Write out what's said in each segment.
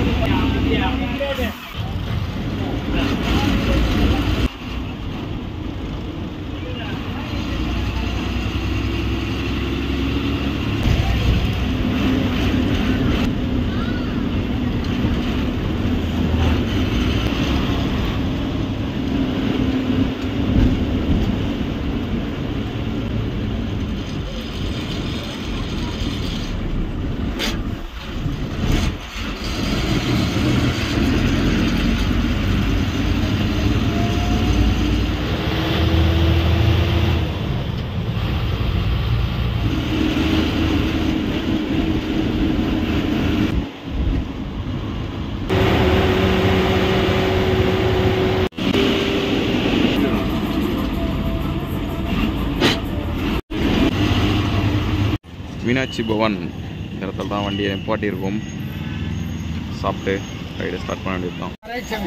மீனாட்சி பவன் இந்த இடத்துல தான் வண்டியை நிப்பாட்டியிருக்கோம் சாப்பிட்டு ரைடை ஸ்டார்ட் பண்ண வேண்டியது தான்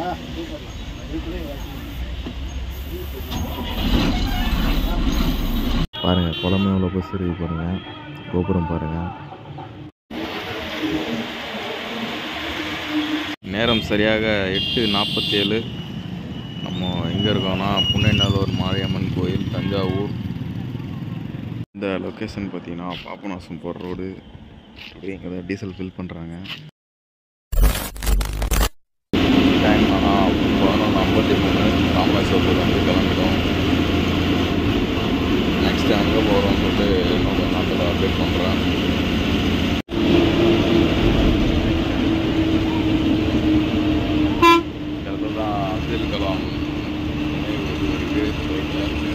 பாருங்கள் குழம்பு எவ்வளோ பஸ் இருக்கு பாருங்கள் கோபுரம் பாருங்கள் நேரம் சரியாக எட்டு நாற்பத்தேழு நம்ம எங்கே இருக்கோம்னா புன்னைநல்லூர் மாரியம்மன் கோயில் தஞ்சாவூர் இந்த லொக்கேஷன் பார்த்தீங்கன்னா பாபநாசம் போகிற ரோடு அப்படியே இங்கே தான் டீசல் ஃபில் பண்ணுறாங்க டைம் ஆனால் பதினொன்று ஐம்பத்தி மூணு ராமேஸ்வரத்தில் வந்து கிளம்பிடும் நெக்ஸ்ட் அங்கே போகிறோம்னு சொல்லிட்டு இன்னொரு நாட்டில் அப்டேட் பண்ணுறேன் இந்த இடத்துல தான் அப்துல் கலாம் நினைவு இது இருக்கு ரைட்ல இருக்கு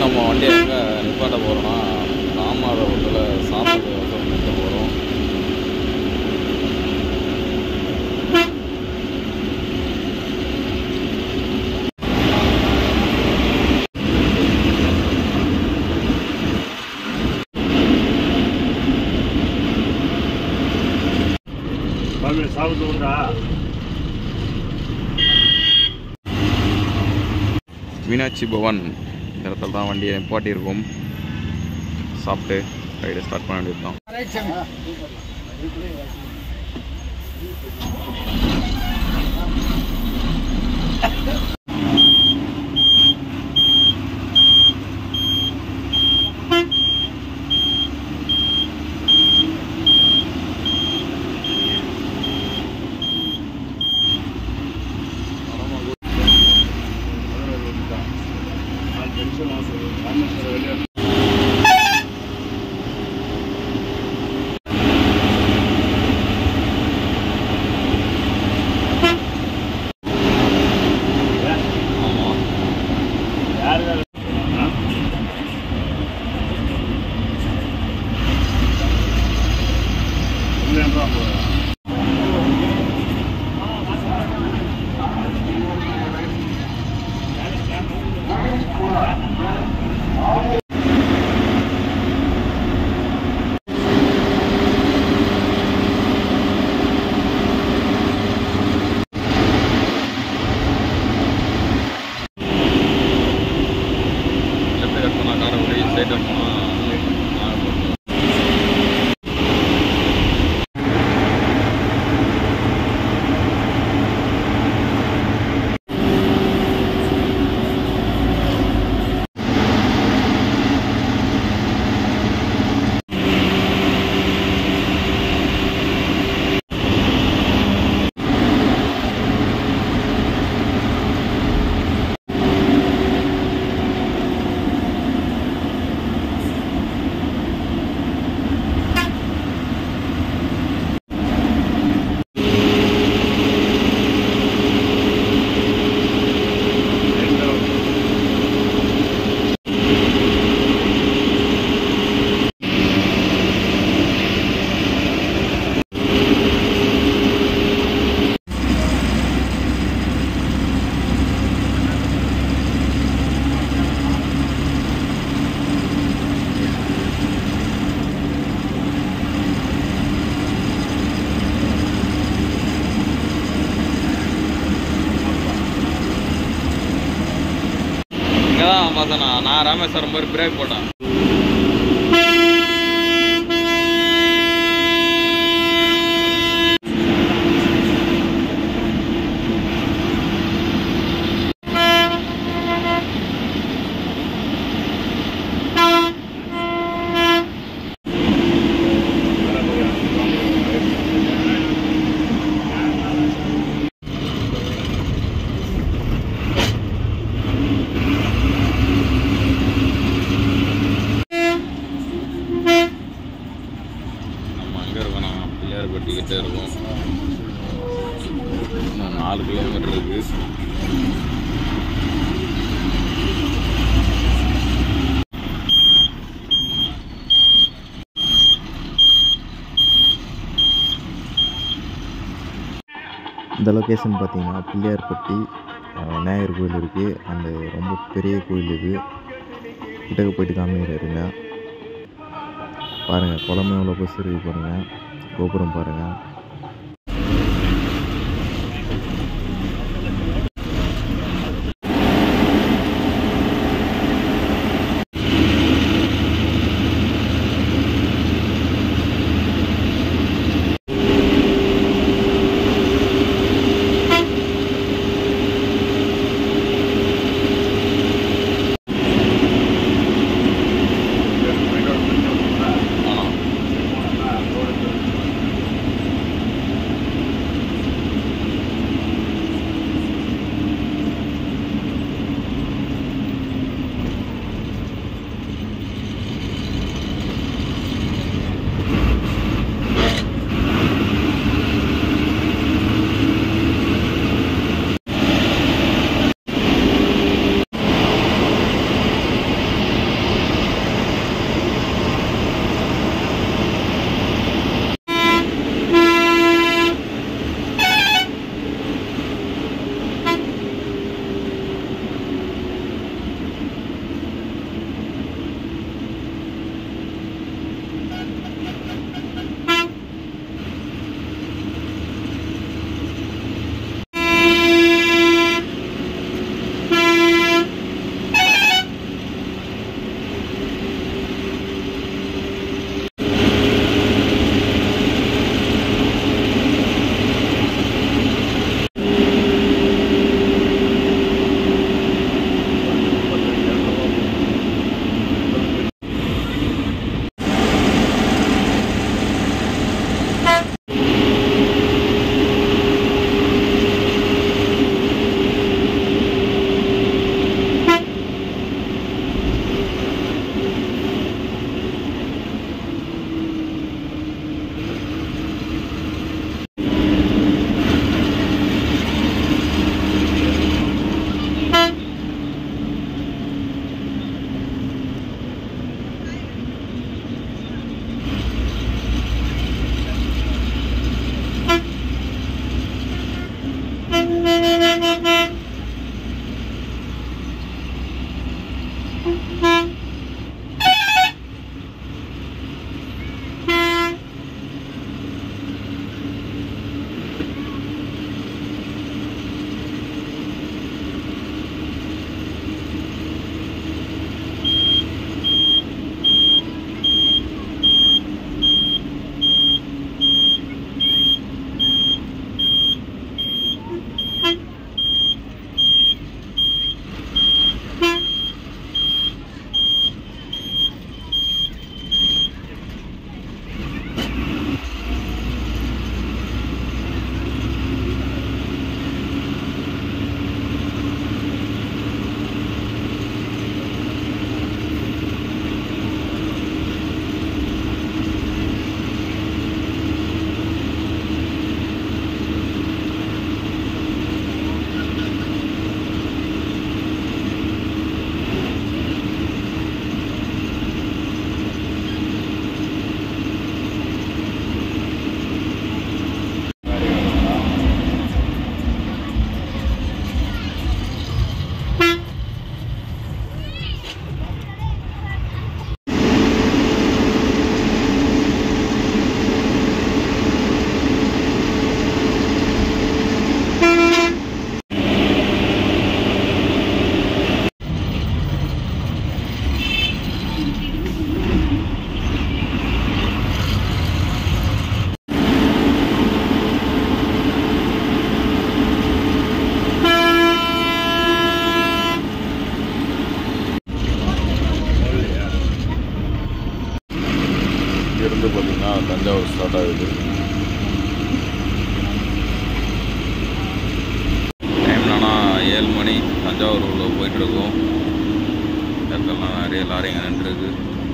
நம்ம வண்டி எங்கே நிப்பாட்ட போகிறோம்னா ராமநாதபுரத்தில் சாப்பிட்றதுக்கு நிறுத்த போகிறோம் சாமி சாப்பிட்டு உண்டா மீனாட்சி பவன் இந்த இடத்துல தான் வண்டியை நிப்பாட்டியிருக்கோம் சாப்பிட்டு ரைடை ஸ்டார்ட் பண்ண வேண்டியது தான் ஆமாம் யாரு வேலை ஆ? உள்ள ஏன்பா போற? லெஃப்ட் கட் பண்ணால் காரைக்குடி ஸ்ட்ரைட்டாக போனால் நாகப்பட்டினம் இங்கே தான் பார்த்தேண்ணா நான் ராமேஸ்வரம் போய் பிரேக் போட்டேன் நம்ம எங்கே இருக்கோம் நான் பிள்ளையார்பட்டி கிட்டே இருக்கோம் இன்னும் நாலு கிலோமீட்டர் இருக்கு இந்த லொக்கேஷன் பார்த்தீங்கன்னா பிள்ளையார்பட்டி அஹ், விநாயகர் கோயில் இருக்குது அந்த ரொம்ப பெரிய கோயில் இது கிட்டக்க போயிட்டு காமிக்கிறாருங்க பாருங்கள் குளமே எவ்வளோ பஸ் இருக்குது பாருங்கள் கோபுரம் பாருங்கள் ஆனால் தஞ்சாவூர் ஸ்டார்ட் ஆகுது டைம் ஆனால் ஏழு மணி தஞ்சாவூர் உள்ள போயிட்டுருக்கோம் இடத்துலலாம் நிறைய லாரிங்க நின்றுருக்கு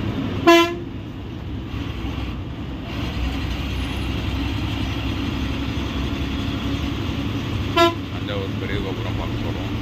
தஞ்சாவூர் பெரிய கோபுரம் பார்க்க போகிறோம்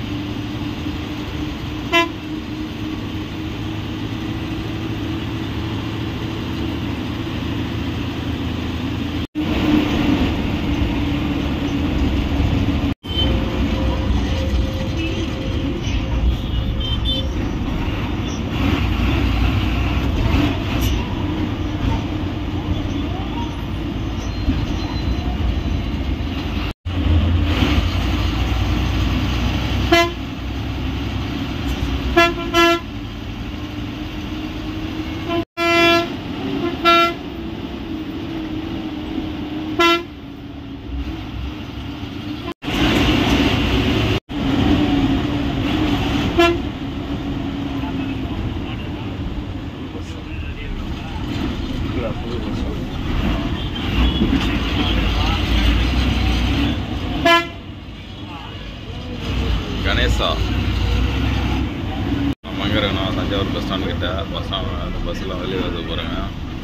கணேசா நம்ம எங்கே இருக்கோம் தஞ்சாவூர் பஸ் ஸ்டாண்ட் கிட்ட பஸ் ஸ்டாண்ட் அந்த பஸ்ஸில் வெளியே வந்து போகிறேங்க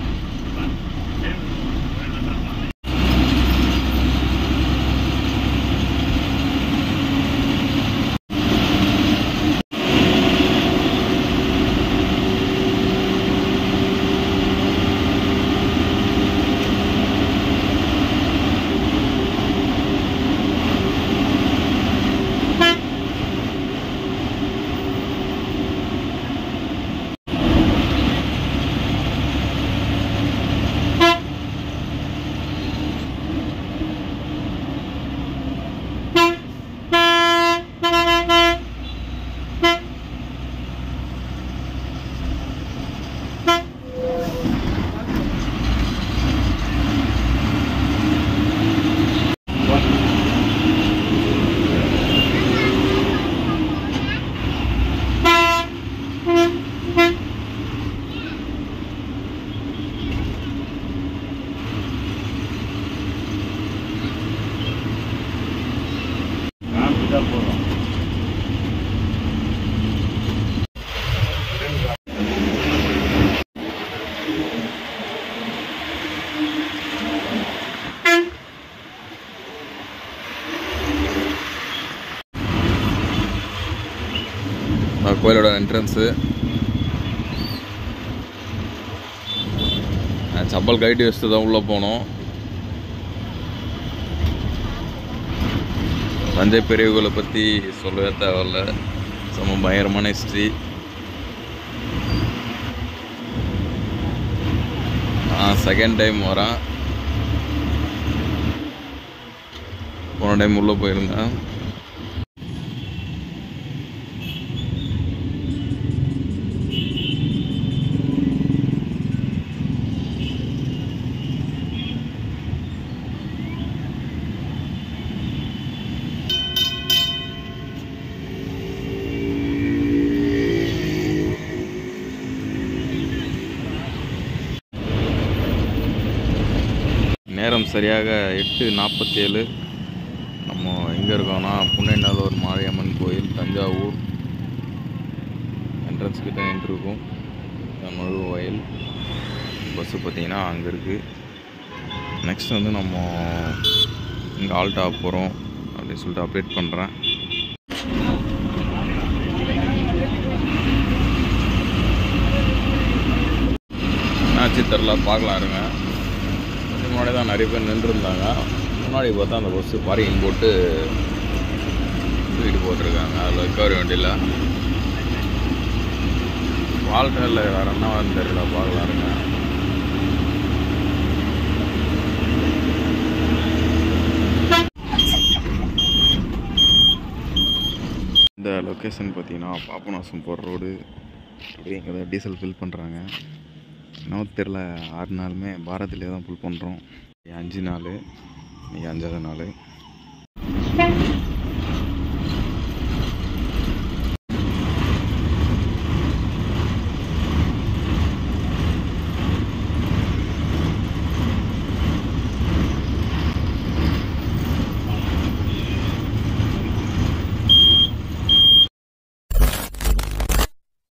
காமிச்சா போதும் நான் கோயிலோட என்ட்ரன்ஸு சப்பல் கைட்டு வச்சுட்டு தான் உள்ளே போனோம் தஞ்சை பெரிய கோயிலை பற்றி சொல்லவே தேவையில்ல செம்ம பயங்கரமான ஹிஸ்ட்ரி நான் செகண்ட் டைம் வரேன் போன டைம் உள்ளே போயிருந்தேன் நேரம் சரியாக எட்டு நாற்பத்தேழு நம்ம எங்கே இருக்கோம்னா புன்னைநல்லூர் மாரியம்மன் கோயில் தஞ்சாவூர் என்ட்ரன்ஸ் கிட்ட நின்றுருக்கோம் முழு வயல் பஸ்ஸு பார்த்தீங்கன்னா அங்கே இருக்குது நெக்ஸ்ட் வந்து நம்ம இங்கே ஆல்டா போகிறோம் அப்படின்னு சொல்லிட்டு அப்டேட் பண்ணுறேன் என்னாச்சு தெரில பார்க்கலாம் இருங்க இதுக்கு முன்னாடி தான் நிறைய பேர் நின்றுருந்தாங்க முன்னாடி பார்த்தா அந்த பஸ்ஸு பார்க்கிங் போட்டு தூக்கிட்டு போட்டிருக்காங்க அதில் ரெக்கவரி வண்டியில் வால்டரில் வேறு என்ன வந்து தெரியல பார்க்கலாம் இருங்க இந்த லொக்கேஷன் பார்த்தீங்கன்னா பாபநாசம் போகிற ரோடு அப்படியே இங்கே தான் டீசல் ஃபில் பண்ணுறாங்க என்னவோ தெரில ஆறு நாளுமே பாரதிலே தான் ஃபுல் பண்ணுறோம் அஞ்சு நாள் இன்றைக்கி அஞ்சாவது நாள்